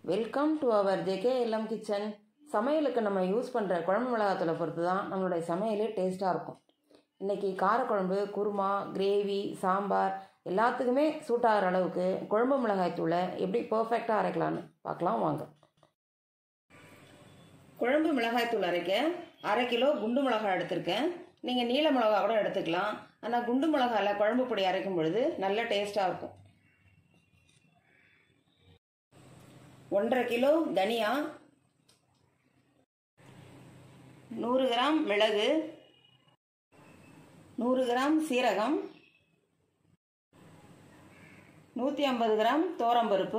welcome to our JK LM kitchen சமையலுக்கு நம்ம use பண்ணுற குழம்பு மிளகாத்தூளை பொறுத்து தான் நம்மளுடைய சமையலே டேஸ்ட்டாக இருக்கும் இன்றைக்கி காரக்குழம்பு குருமா கிரேவி சாம்பார் எல்லாத்துக்குமே சூட் ஆகிற அளவுக்கு குழம்பு மிளகாய் தூளை எப்படி பர்ஃபெக்டாக அரைக்கலான்னு பார்க்கலாம் வாங்க குழம்பு மிளகாய் தூள் அரைக்க அரை கிலோ குண்டு மிளகாய் எடுத்திருக்கேன் நீங்கள் நீல மிளகா கூட எடுத்துக்கலாம் ஆனால் குண்டு மிளகாயில் குழம்பு பொடி அரைக்கும் பொழுது நல்ல டேஸ்ட்டாக இருக்கும் ஒன்றரை கிலோ தனியா நூறு கிராம் மிளகு நூறு கிராம் சீரகம் நூற்றி ஐம்பது கிராம் தோரம்பருப்பு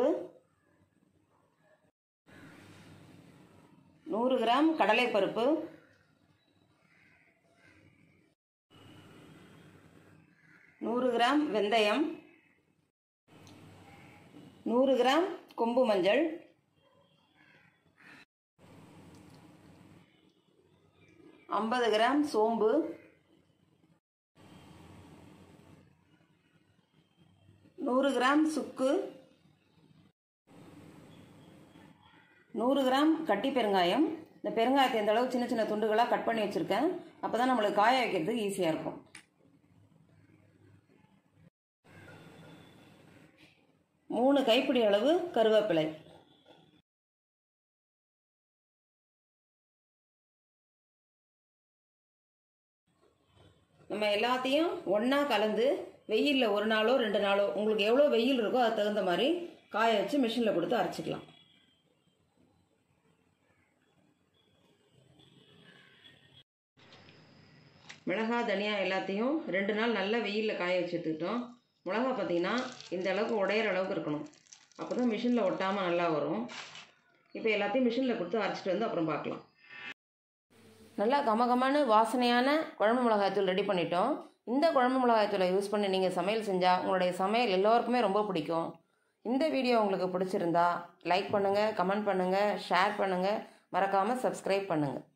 நூறு கிராம் கடலைப்பருப்பு நூறு கிராம் வெந்தயம் நூறு கிராம் கொம்பு மஞ்சள் ஐம்பது கிராம் சோம்பு நூறு கிராம் சுக்கு நூறு கிராம் கட்டி பெருங்காயம் இந்த பெருங்காயத்தை இந்த அளவு சின்ன சின்ன துண்டுகளாக கட் பண்ணி வச்சுருக்கேன் அப்போ தான் நம்மளுக்கு காய வைக்கிறதுக்கு ஈஸியாக இருக்கும் மூணு கைப்பிடி அளவு கருவேப்பிலை நம்ம எல்லாத்தையும் ஒன்றா கலந்து வெயிலில் ஒரு நாளோ ரெண்டு நாளோ உங்களுக்கு எவ்வளோ வெயில் இருக்கோ அதுக்கு தகுந்த மாதிரி காய வச்சு மிஷினில் கொடுத்து அரைச்சிக்கலாம் மிளகா தனியா எல்லாத்தையும் ரெண்டு நாள் நல்லா வெயிலில் காய வச்சு எடுத்துக்கிட்டோம் மிளகா பார்த்திங்கன்னா இந்த அளவுக்கு உடையிற அளவுக்கு இருக்கணும் அப்போ தான் மிஷினில் ஒட்டாமல் நல்லா வரும் இப்போ எல்லாத்தையும் மிஷினில் கொடுத்து அரைச்சிட்டு வந்து அப்புறம் பார்க்கலாம் நல்லா கமகமான வாசனையான குழம்பு மிளகாய்த்தூள் ரெடி பண்ணிட்டோம் இந்த குழம்பு மிளகாய்த்தூளை யூஸ் பண்ணி நீங்கள் சமையல் செஞ்சால் உங்களுடைய சமையல் எல்லோருக்குமே ரொம்ப பிடிக்கும் இந்த வீடியோ உங்களுக்கு பிடிச்சிருந்தா லைக் பண்ணுங்கள் கமெண்ட் பண்ணுங்கள் ஷேர் பண்ணுங்கள் மறக்காமல் சப்ஸ்கிரைப் பண்ணுங்கள்